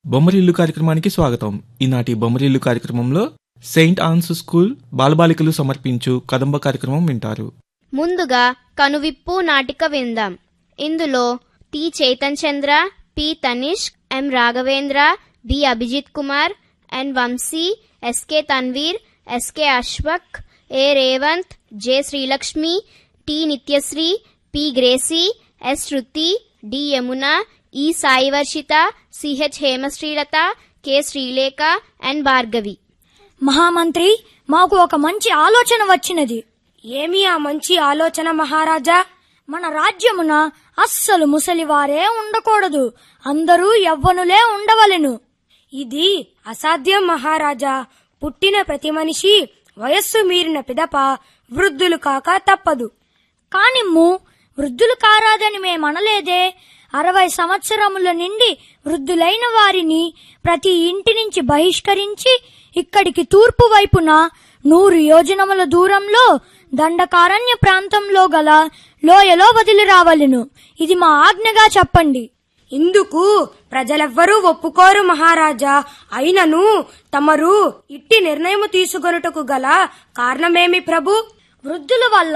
బొమ్మరిల్లు కార్యక్రమానికి స్వాగతం ఈనాటి బొమ్మరిల్లు కార్యక్రమంలో సెయింట్ ఆన్స్ స్కూల్ బాలబాలికలు సమర్పించు కదంబ కార్యక్రమం వింటారు ముందుగా కనువిప్పు నాటిక విందాం ఇందులో T Chaitan Chandra P Tanish M Raghavendra B Abhijit Kumar N Vamsi SK Tanveer SK Ashwaq A Revanth J Srilakshmi T Nityasri P Gracy S Shruti D Yamuna E Sai Varshitha CH Hemasrilatha K Sreelekha N Bhargavi మహామంత్రి మాకు ఒక మంచి ఆలోచన వచ్చినది ఏమి ఆ మంచి ఆలోచన మహారాజా మన రాజ్యమున అస్సలు ముసలివారే ఉండకూడదు అందరూ యవ్వనులే ఉండవలెను ఇది అసాధ్యం మహారాజా పుట్టిన ప్రతి మనిషి వయస్సు మీరిన పిదప వృద్ధులు కాక తప్పదు కానిమ్ము వృద్ధులు కారాదని మేమనలేదే అరవై సంవత్సరముల నుండి వృద్ధులైన వారిని ప్రతి ఇంటి నుంచి బహిష్కరించి ఇక్కడికి తూర్పు వైపున నూరు యోజనముల దూరంలో దండకారణ్య ప్రాంతంలో గల లోయలో వదిలి రావలెను ఇది మా ఆజ్ఞగా చెప్పండి ఇందుకు ప్రజలెవ్వరూ ఒప్పుకోరు మహారాజా అయినను తమరు ఇట్టి నిర్ణయము తీసుకొనుటకు గల కారణమేమి ప్రభు వృద్ధుల వల్ల